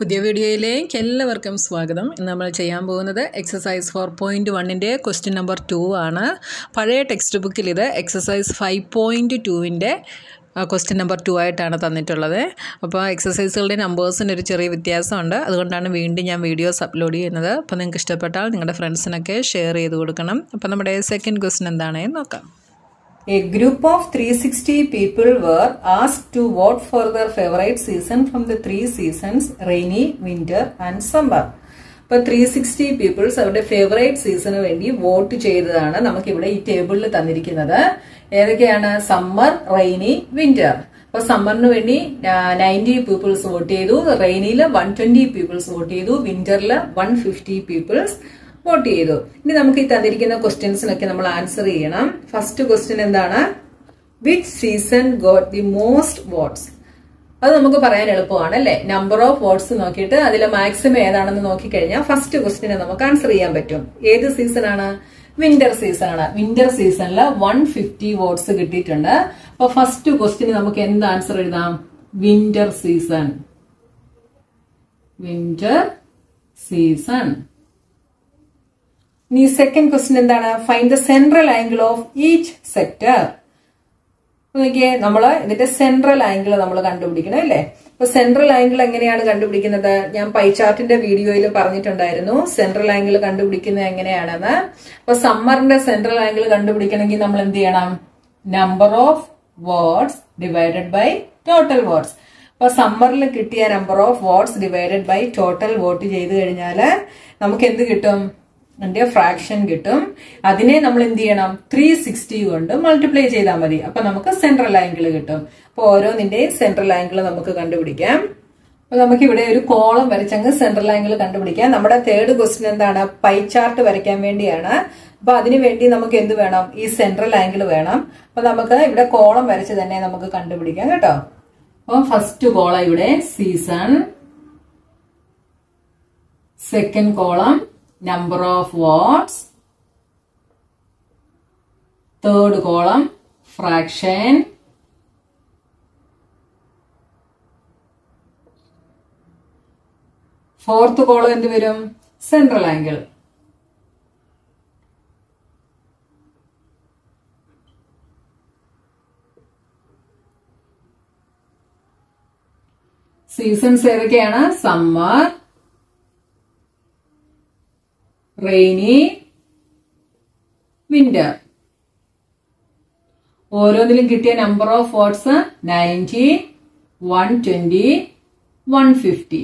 പുതിയ വീഡിയോയിലേക്ക് എല്ലാവർക്കും സ്വാഗതം ഇന്ന് നമ്മൾ ചെയ്യാൻ പോകുന്നത് എക്സസൈസ് ഫോർ പോയിൻറ്റ് വണ്ണിൻ്റെ ക്വസ്റ്റ്യൻ നമ്പർ ടു ആണ് പഴയ ടെക്സ്റ്റ് ബുക്കിൽ ഇത് എക്സസൈസ് ഫൈവ് പോയിൻറ്റ് ടുവിൻ്റെ ക്വസ്റ്റ്യൻ നമ്പർ ടു ആയിട്ടാണ് തന്നിട്ടുള്ളത് അപ്പോൾ എക്സസൈസുകളുടെ നമ്പേഴ്സിന് ഒരു ചെറിയ വ്യത്യാസമുണ്ട് അതുകൊണ്ടാണ് വീണ്ടും ഞാൻ വീഡിയോസ് അപ്ലോഡ് ചെയ്യുന്നത് അപ്പോൾ നിങ്ങൾക്ക് ഇഷ്ടപ്പെട്ടാൽ നിങ്ങളുടെ ഫ്രണ്ട്സിനൊക്കെ ഷെയർ ചെയ്ത് കൊടുക്കണം അപ്പോൾ നമ്മുടെ സെക്കൻഡ് ക്വസ്റ്റ്യൻ എന്താണെന്ന് നോക്കാം A group of 360 people were asked to vote for their favorite season from the three seasons rainy, winter and summer. ഇപ്പൊ ത്രീ സിക്സ്റ്റി പീപ്പിൾസ് അവരുടെ ഫേവറേറ്റ് സീസണ് വേണ്ടി വോട്ട് ചെയ്തതാണ് നമുക്ക് ഇവിടെ ഈ ടേബിളിൽ തന്നിരിക്കുന്നത് ഏതൊക്കെയാണ് സമ്മർ റെയിനി വിന്റർ അപ്പൊ സമ്മറിന് വേണ്ടി നയൻറ്റി പീപ്പിൾസ് വോട്ട് ചെയ്തു റെയിനിയിൽ വൺ ട്വന്റി പീപ്പിൾസ് വോട്ട് ചെയ്തു വിന്ററിൽ വൺ ഫിഫ്റ്റി പീപ്പിൾസ് വോട്ട് ചെയ്തു ഇനി നമുക്ക് ഈ തന്നിരിക്കുന്ന ക്വസ്റ്റ്യൻസിനൊക്കെ നമ്മൾ ആൻസർ ചെയ്യണം ഫസ്റ്റ് ക്വസ്റ്റ്യൻ എന്താണ് which season got the most votes അത് നമുക്ക് പറയാൻ എളുപ്പമാണ് അല്ലെ നമ്പർ ഓഫ് വോട്ട്സ് നോക്കിയിട്ട് അതിലെ മാക്സിമം ഏതാണെന്ന് നോക്കിക്കഴിഞ്ഞാൽ ഫസ്റ്റ് ക്വസ്റ്റിനെ നമുക്ക് ആൻസർ ചെയ്യാൻ പറ്റും ഏത് സീസൺ ആണ് വിന്റർ സീസൺ ആണ് വിന്റർ സീസണിൽ വൺ ഫിഫ്റ്റി വോട്ട്സ് കിട്ടിയിട്ടുണ്ട് അപ്പൊ ഫസ്റ്റ് ക്വസ്റ്റിന് നമുക്ക് എന്ത് ആൻസർ എഴുതാം വിന്റർ സീസൺ വിന്റർ സീസൺ ഇനി സെക്കൻഡ് ക്വസ്റ്റ്യൻ എന്താണ് find the central angle of each sector നോക്കിയേ നമ്മള് ഇതിന്റെ സെൻട്രൽ ആംഗിൾ നമ്മൾ കണ്ടുപിടിക്കണം അല്ലേ അപ്പൊ സെൻട്രൽ ആംഗിൾ എങ്ങനെയാണ് കണ്ടുപിടിക്കുന്നത് ഞാൻ പൈ ചാർട്ടിന്റെ വീഡിയോയിൽ പറഞ്ഞിട്ടുണ്ടായിരുന്നു സെൻട്രൽ ആംഗിൾ കണ്ടുപിടിക്കുന്നത് എങ്ങനെയാണെന്ന് അപ്പൊ സമ്മറിന്റെ സെൻട്രൽ ആംഗിൾ കണ്ടുപിടിക്കണമെങ്കിൽ നമ്മൾ എന്ത് ചെയ്യണം number of words divided by total words അപ്പൊ സമ്മറിൽ കിട്ടിയ number of words divided by total vote ചെയ്ത് കഴിഞ്ഞാൽ നമുക്ക് എന്ത് കിട്ടും അതിന്റെ ഫ്രാക്ഷൻ കിട്ടും അതിനെ നമ്മൾ എന്ത് ചെയ്യണം ത്രീ സിക്സ്റ്റി കൊണ്ട് മൾട്ടിപ്ലൈ ചെയ്താൽ മതി അപ്പൊ നമുക്ക് സെൻട്രൽ ആംഗിൾ കിട്ടും അപ്പൊ ഓരോന്നിന്റെയും സെൻട്രൽ ആംഗിൾ നമുക്ക് കണ്ടുപിടിക്കാം അപ്പൊ നമുക്ക് ഇവിടെ ഒരു കോളം വരച്ചങ്ങ് സെൻട്രൽ ആംഗിൾ കണ്ടുപിടിക്കാം നമ്മുടെ തേർഡ് ക്വസ്റ്റ്യൻ എന്താണ് പൈ ചാർട്ട് വരയ്ക്കാൻ വേണ്ടിയാണ് അപ്പൊ അതിനു വേണ്ടി നമുക്ക് എന്ത് വേണം ഈ സെൻട്രൽ ആംഗിൾ വേണം അപ്പൊ നമുക്ക് ഇവിടെ കോളം വരച്ച് തന്നെ നമുക്ക് കണ്ടുപിടിക്കാം കേട്ടോ അപ്പൊ ഫസ്റ്റ് കോളം ഇവിടെ season second column number of watts third column fraction fourth column എന്ത് വരും സെൻട്രൽ ആംഗിൾ സീസൺസ് ഏതൊക്കെയാണ് സമ്മർ റെയിനി വിന്റർ ഓരോന്നിലും കിട്ടിയ number of words ninety one twenty one fifty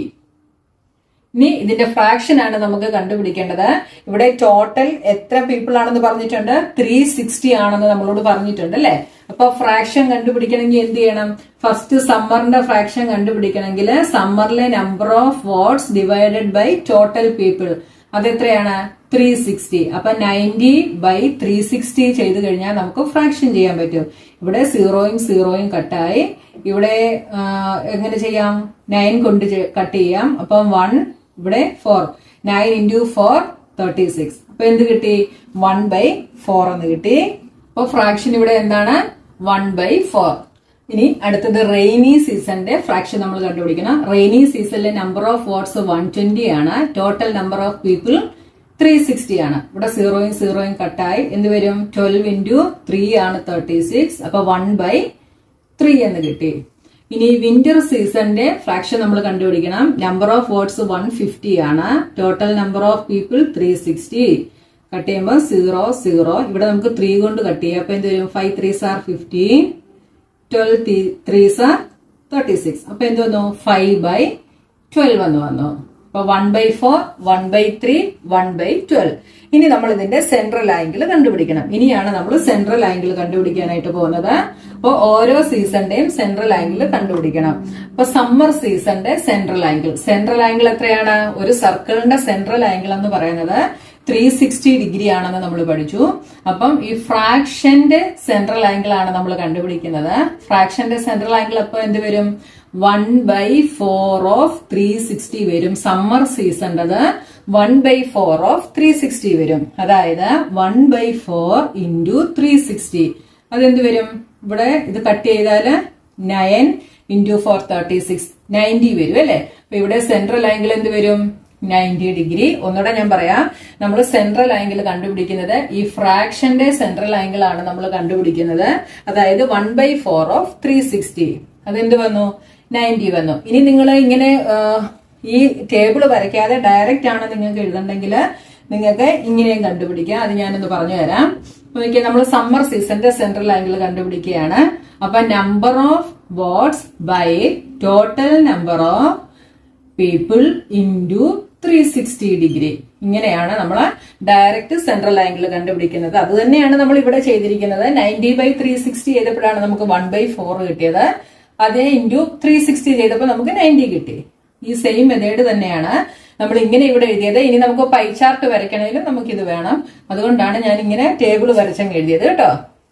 ഇനി ഇതിന്റെ ഫ്രാക്ഷൻ ആണ് നമുക്ക് കണ്ടുപിടിക്കേണ്ടത് ഇവിടെ ടോട്ടൽ എത്ര പീപ്പിൾ ആണെന്ന് പറഞ്ഞിട്ടുണ്ട് ത്രീ സിക്സ്റ്റി ആണെന്ന് നമ്മളോട് പറഞ്ഞിട്ടുണ്ട് അല്ലെ അപ്പൊ ഫ്രാക്ഷൻ കണ്ടുപിടിക്കണമെങ്കിൽ എന്ത് ചെയ്യണം ഫസ്റ്റ് സമ്മറിന്റെ ഫ്രാക്ഷൻ കണ്ടുപിടിക്കണമെങ്കിൽ സമ്മറിലെ number of words divided by total people അതെത്രയാണ് ത്രീ സിക്സ്റ്റി അപ്പൊ നയൻറ്റി ബൈ ത്രീ സിക്സ്റ്റി ചെയ്ത് കഴിഞ്ഞാൽ നമുക്ക് ഫ്രാക്ഷൻ ചെയ്യാൻ പറ്റും ഇവിടെ സീറോയും സീറോയും കട്ടായി ഇവിടെ എങ്ങനെ ചെയ്യാം നയൻ കൊണ്ട് കട്ട് ചെയ്യാം അപ്പം വൺ ഇവിടെ four nine into four thirty six അപ്പൊ എന്ത് കിട്ടി വൺ ബൈ ഫോർ എന്ന് കിട്ടി അപ്പൊ ഫ്രാക്ഷൻ ഇവിടെ എന്താണ് വൺ ബൈ ഫോർ ഇനി അടുത്തത് റെയിനി സീസണിന്റെ ഫ്രാക്ഷൻ നമ്മൾ കണ്ടുപിടിക്കണം റെയിനി സീസണിലെ number of watts one twenty ആണ് total number of people three sixty ആണ് ഇവിടെ സീറോയും സീറോയും കട്ടായി എന്ത് വരും ട്വൽവ് ഇൻറ്റു ത്രീ ആണ് തേർട്ടി സിക്സ് അപ്പൊ വൺ ബൈ ത്രീ എന്ന് കിട്ടി ഇനി വിന്റർ സീസണിന്റെ ഫ്രാക്ഷൻ നമ്മൾ കണ്ടുപിടിക്കണം number of words one fifty ആണ് total number of people three sixty cut ചെയ്യുമ്പോൾ സീറോ സീറോ ഇവിടെ നമുക്ക് ത്രീ കൊണ്ട് കട്ട് ചെയ്യാം അപ്പൊ എന്ത് വരും five three are fifteen twelve threes are thirty six അപ്പൊ എന്ത് വന്നു ഫൈവ് ബൈ ട്വൽവ് എന്ന് വന്നു അപ്പൊ one by four one by three one by twelve ഇനി നമ്മൾ ഇതിന്റെ സെൻട്രൽ ആംഗിൾ കണ്ടുപിടിക്കണം ഇനിയാണ് നമ്മൾ സെൻട്രൽ ആംഗിൾ കണ്ടുപിടിക്കാനായിട്ട് പോകുന്നത് അപ്പൊ ഓരോ സീസണിന്റെയും സെൻട്രൽ ആംഗിൾ കണ്ടുപിടിക്കണം അപ്പൊ സമ്മർ സീസണിന്റെ സെൻട്രൽ ആംഗിൾ സെൻട്രൽ ആംഗിൾ എത്രയാണ് ഒരു സർക്കിളിന്റെ സെൻട്രൽ ആംഗിൾ എന്ന് പറയുന്നത് ത്രീ സിക്സ്റ്റി ഡിഗ്രി ആണെന്ന് നമ്മൾ പഠിച്ചു അപ്പം ഈ ഫ്രാക്ഷന്റെ സെൻട്രൽ ആംഗിൾ ആണ് നമ്മൾ കണ്ടുപിടിക്കുന്നത് ഫ്രാക്ഷന്റെ സെൻട്രൽ ആംഗിൾ അപ്പൊ എന്ത് വരും one by four of three sixty വരും സമ്മർ സീസണിൻ്റെത് one by four of three sixty വരും അതായത് one by four into three sixty അതെന്ത് വരും ഇവിടെ ഇത് കട്ട് ചെയ്താൽ nine into four thirty six ninety വരും അല്ലേ അപ്പൊ ഇവിടെ സെൻട്രൽ ആംഗിൾ എന്ത് വരും നയൻറ്റി ഡിഗ്രി ഒന്നുകൂടെ ഞാൻ പറയാം നമ്മൾ സെൻട്രൽ ആംഗിൾ കണ്ടുപിടിക്കുന്നത് ഈ ഫ്രാക്ഷന്റെ സെൻട്രൽ ആംഗിൾ ആണ് നമ്മൾ കണ്ടുപിടിക്കുന്നത് അതായത് one by four of three sixty അതെന്ത് വന്നു നയൻറ്റി വന്നു ഇനി നിങ്ങൾ ഇങ്ങനെ ആ, ഈ ടേബിൾ വരയ്ക്കാതെ ഡയറക്റ്റ് ആണ് നിങ്ങൾക്ക് എഴുതണ്ടെങ്കിൽ നിങ്ങൾക്ക് ഇങ്ങനെയും കണ്ടുപിടിക്കാം അത് ഞാനൊന്ന് പറഞ്ഞു തരാം നോക്കിയാൽ നമ്മൾ സമ്മർ സീസണിന്റെ സെൻട്രൽ ആംഗിൾ കണ്ടുപിടിക്കുകയാണ് അപ്പൊ number of votes by total number of people into three sixty degree ഇങ്ങനെയാണ് നമ്മൾ ഡയറക്റ്റ് സെൻട്രൽ ആംഗിൾ കണ്ടുപിടിക്കുന്നത് അത് തന്നെയാണ് നമ്മൾ ഇവിടെ ചെയ്തിരിക്കുന്നത് നയൻറ്റി ബൈ ത്രീ സിക്സ്റ്റി ചെയ്തപ്പോഴാണ് നമുക്ക് വൺ ബൈ ഫോർ കിട്ടിയത് അതേ ഇൻറ്റു ത്രീ സിക്സ്റ്റി ചെയ്തപ്പോൾ നമുക്ക് നയൻറ്റി കിട്ടി ഈ സെയിം മെത്തേഡ് തന്നെയാണ് നമ്മൾ ഇങ്ങനെ ഇവിടെ എഴുതിയത് ഇനി നമുക്ക് പൈ ചാർട്ട് വരയ്ക്കണമെങ്കിലും നമുക്കിത് വേണം അതുകൊണ്ടാണ് ഞാൻ ഇങ്ങനെ ടേബിൾ വരച്ചങ്ങ് എഴുതിയത് കേട്ടോ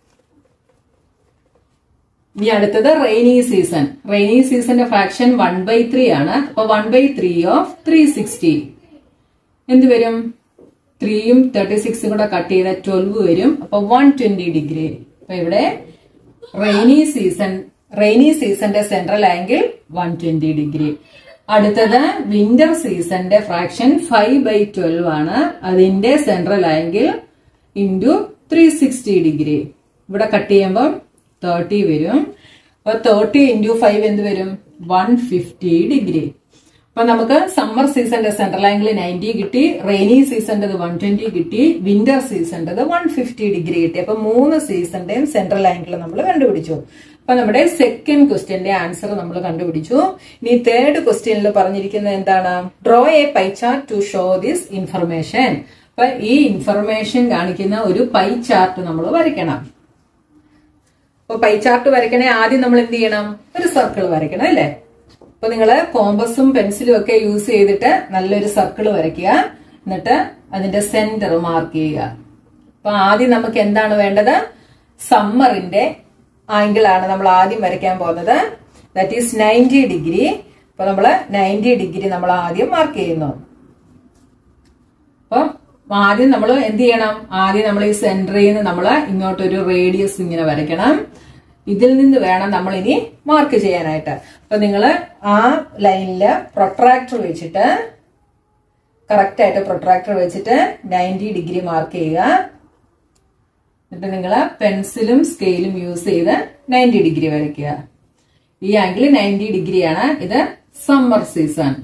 ഇനി അടുത്തത് റെയിനി സീസൺ റെയിനി സീസന്റെ ഫ്രാക്ഷൻ വൺ ബൈ ത്രീ ആണ് അപ്പൊ one by three of three sixty എന്ത് വരും ത്രീയും തേർട്ടി സിക്സും കൂടെ കട്ട് ചെയ്ത ട്വൽവ് വരും അപ്പൊ വൺ ട്വന്റി ഡിഗ്രി അപ്പൊ ഇവിടെ റെയിനി സീസൺ റെയിനി സീസന്റെ central angle one twenty degree അടുത്തത് വിന്റർ സീസന്റെ ഫ്രാക്ഷൻ ഫൈവ് ബൈ ട്വൽവ് ആണ് അതിന്റെ central angle into three sixty degree ഇവിടെ കട്ട് ചെയ്യുമ്പോൾ തേർട്ടി വരും അപ്പൊ തേർട്ടി ഇൻറ്റു ഫൈവ് എന്ത് വരും വൺ ഫിഫ്റ്റി ഡിഗ്രി അപ്പൊ നമുക്ക് സമ്മർ സീസന്റെ സെൻട്രൽ ആംഗിൾ നയൻറ്റി കിട്ടി റെയിനി സീസന്റേത് വൺ ട്വന്റി കിട്ടി വിന്റർ സീസന്റേത് വൺ ഫിഫ്റ്റി ഡിഗ്രി കിട്ടി അപ്പൊ മൂന്ന് സീസന്റെയും സെൻട്രൽ ആംഗിൾ നമ്മൾ കണ്ടുപിടിച്ചു അപ്പൊ നമ്മുടെ സെക്കൻഡ് ക്വസ്റ്റ്യന്റെ ആൻസർ നമ്മൾ കണ്ടുപിടിച്ചു ഇനി തേർഡ് ക്വസ്റ്റ്യനിൽ പറഞ്ഞിരിക്കുന്നത് എന്താണ് draw a pie chart to show this information അപ്പൊ ഈ ഇൻഫർമേഷൻ കാണിക്കുന്ന ഒരു പൈ ചാർട്ട് നമ്മൾ വരയ്ക്കണം അപ്പൊ പൈ ചാർട്ട് വരയ്ക്കണേ ആദ്യം നമ്മൾ എന്ത് ചെയ്യണം ഒരു സർക്കിൾ വരയ്ക്കണം അല്ലേ അപ്പൊ നിങ്ങൾ കോമ്പസും പെൻസിലും ഒക്കെ യൂസ് ചെയ്തിട്ട് നല്ലൊരു സർക്കിൾ വരയ്ക്കുക എന്നിട്ട് അതിന്റെ സെന്റർ മാർക്ക് ചെയ്യുക അപ്പൊ ആദ്യം നമുക്ക് എന്താണ് വേണ്ടത് സമ്മറിന്റെ ആംഗിൾ ആണ് നമ്മൾ ആദ്യം വരയ്ക്കാൻ പോകുന്നത് ദാറ്റ് ഈസ് നയൻറ്റി ഡിഗ്രി അപ്പൊ നമ്മൾ നയൻറ്റി ഡിഗ്രി നമ്മൾ ആദ്യം മാർക്ക് ചെയ്യുന്നു അപ്പം ആദ്യം നമ്മൾ എന്ത് ചെയ്യണം ആദ്യം നമ്മൾ ഈ സെന്ററിൽ നിന്ന് നമ്മൾ ഇങ്ങോട്ടൊരു റേഡിയസ് ഇങ്ങനെ വരയ്ക്കണം ഇതിൽ നിന്ന് വേണം നമ്മൾ ഇനി മാർക്ക് ചെയ്യാനായിട്ട് അപ്പൊ നിങ്ങൾ ആ ലൈനില് പ്രൊട്രാക്ടർ വെച്ചിട്ട് കറക്റ്റ് ആയിട്ട് പ്രൊട്രാക്ടർ വെച്ചിട്ട് നയൻറ്റി ഡിഗ്രി മാർക്ക് ചെയ്യുക എന്നിട്ട് നിങ്ങൾ പെൻസിലും സ്കെയിലും യൂസ് ചെയ്ത് നയൻറ്റി ഡിഗ്രി വരയ്ക്കുക ഈ ആംഗിൾ നയൻറ്റി ഡിഗ്രിയാണ് ഇത് സമ്മർ സീസൺ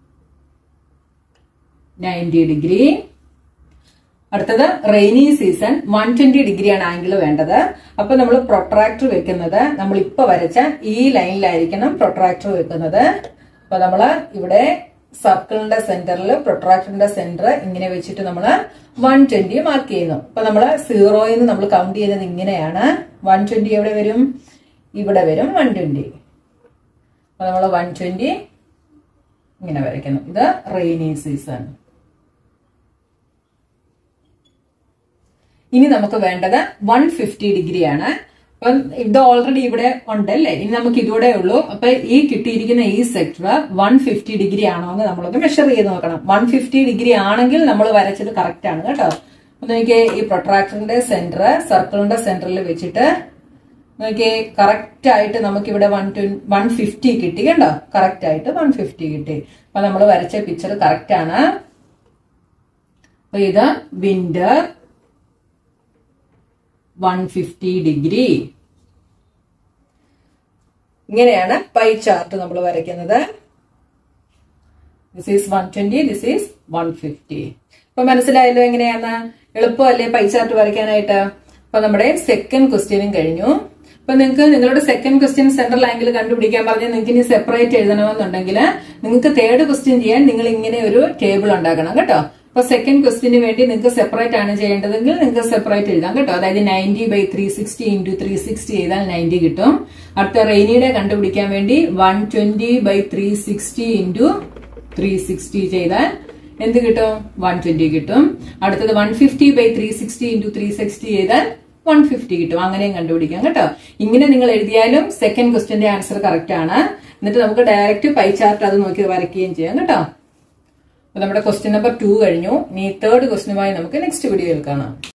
നയൻറ്റി ഡിഗ്രി അടുത്തത് റെയിനി സീസൺ വൺ ട്വന്റി ഡിഗ്രിയാണ് ആംഗിൾ വേണ്ടത് അപ്പൊ നമ്മൾ പ്രൊട്രാക്ടർ വെക്കുന്നത് നമ്മൾ ഇപ്പൊ വരച്ച ഈ ലൈനിലായിരിക്കണം പ്രൊട്രാക്ടർ വെക്കുന്നത് അപ്പൊ നമ്മൾ ഇവിടെ സർക്കിളിന്റെ സെന്ററിൽ പ്രൊട്രാക്ടറിന്റെ സെന്റർ ഇങ്ങനെ വെച്ചിട്ട് നമ്മൾ വൺ ട്വന്റി മാർക്ക് ചെയ്യുന്നു അപ്പൊ നമ്മൾ സീറോയിൽ നിന്ന് നമ്മൾ കൗണ്ട് ചെയ്യുന്നത് ഇങ്ങനെയാണ് വൺ ട്വന്റി എവിടെ വരും ഇവിടെ വരും വൺ ട്വന്റി അപ്പൊ നമ്മൾ വൺ ട്വന്റി ഇങ്ങനെ വരയ്ക്കുന്നു ഇത് റെയിനി സീസൺ ഇനി നമുക്ക് വേണ്ടത് വൺ ഫിഫ്റ്റി ഡിഗ്രി ആണ് അപ്പം ഇത് ഓൾറെഡി ഇവിടെ ഉണ്ട് അല്ലേ ഇനി നമുക്ക് ഇതൂടെ ഉള്ളൂ അപ്പൊ ഈ കിട്ടിയിരിക്കുന്ന ഈ സെക്ടർ വൺ ഫിഫ്റ്റി ഡിഗ്രി ആണോ എന്ന് നമ്മളൊന്ന് മെഷർ ചെയ്ത് നോക്കണം വൺ ഫിഫ്റ്റി ഡിഗ്രി ആണെങ്കിൽ നമ്മൾ വരച്ചത് കറക്റ്റ് ആണ് കേട്ടോ അപ്പൊ നോക്കിയേ ഈ പ്രൊട്രാക്ടറിന്റെ സെന്റർ സർക്കിളിന്റെ സെന്ററിൽ വെച്ചിട്ട് നോക്കിയേ കറക്റ്റ് ആയിട്ട് നമുക്ക് ഇവിടെ വൺ ട്വൻ വൺ ഫിഫ്റ്റി കിട്ടി കണ്ടോ കറക്റ്റ് ആയിട്ട് വൺ ഫിഫ്റ്റി കിട്ടി അപ്പൊ നമ്മൾ വരച്ച പിക്ചർ കറക്റ്റ് ആണ് അപ്പൊ ഇത് വിന്റർ വൺ ഫിഫ്റ്റി ഡിഗ്രി ഇങ്ങനെയാണ് പൈ ചാർട്ട് നമ്മൾ വരയ്ക്കുന്നത് this is one twenty this is one fifty ഇപ്പൊ മനസ്സിലായല്ലോ എങ്ങനെയാന്ന് എളുപ്പമല്ലേ പൈ ചാർട്ട് വരയ്ക്കാനായിട്ട് അപ്പൊ നമ്മുടെ സെക്കൻഡ് ക്വസ്റ്റ്യനും കഴിഞ്ഞു അപ്പൊ നിങ്ങൾക്ക് നിങ്ങളുടെ സെക്കൻഡ് ക്വസ്റ്റ്യൻ സെൻട്രൽ ആംഗിൾ കണ്ടുപിടിക്കാൻ പറഞ്ഞാൽ നിങ്ങൾക്ക് ഇനി സെപ്പറേറ്റ് എഴുതണമെന്നുണ്ടെങ്കിൽ നിങ്ങൾക്ക് തേർഡ് ക്വസ്റ്റ്യൻ ചെയ്യാൻ നിങ്ങൾ ഇങ്ങനെ ഒരു ടേബിൾ ഉണ്ടാക്കണം കേട്ടോ അപ്പൊ സെക്കൻഡ് ക്വസ്റ്റിന് വേണ്ടി നിങ്ങൾക്ക് സെപ്പറേറ്റ് ആണ് ചെയ്യേണ്ടതെങ്കിൽ നിങ്ങൾക്ക് സെപ്പറേറ്റ് എഴുതാം കേട്ടോ അതായത് ninety by three sixty into three sixty ചെയ്താൽ നയൻറ്റി കിട്ടും അടുത്ത റെയിനിയുടെ കണ്ടുപിടിക്കാൻ വേണ്ടി one twenty by three sixty into three sixty ചെയ്താൽ എന്ത് കിട്ടും വൺ ട്വന്റി കിട്ടും അടുത്തത് one fifty by three sixty into three sixty ചെയ്താൽ വൺ ഫിഫ്റ്റി കിട്ടും അങ്ങനെയും കണ്ടുപിടിക്കാം കേട്ടോ ഇങ്ങനെ നിങ്ങൾ എഴുതിയാലും സെക്കൻഡ് ക്വസ്റ്റ്യന്റെ ആൻസർ കറക്റ്റ് ആണ് എന്നിട്ട് നമുക്ക് ഡയറക്റ്റ് പൈ ചാർട്ട് അത് നോക്കി വരയ്ക്കുകയും ചെയ്യാം കേട്ടോ അപ്പൊ നമ്മുടെ ക്വസ്റ്റ്യൻ നമ്പർ ടു കഴിഞ്ഞു ഇനി തേർഡ് ക്വസ്റ്റ്യനുമായി നമുക്ക് നെക്സ്റ്റ് വീഡിയോയിൽ കാണാം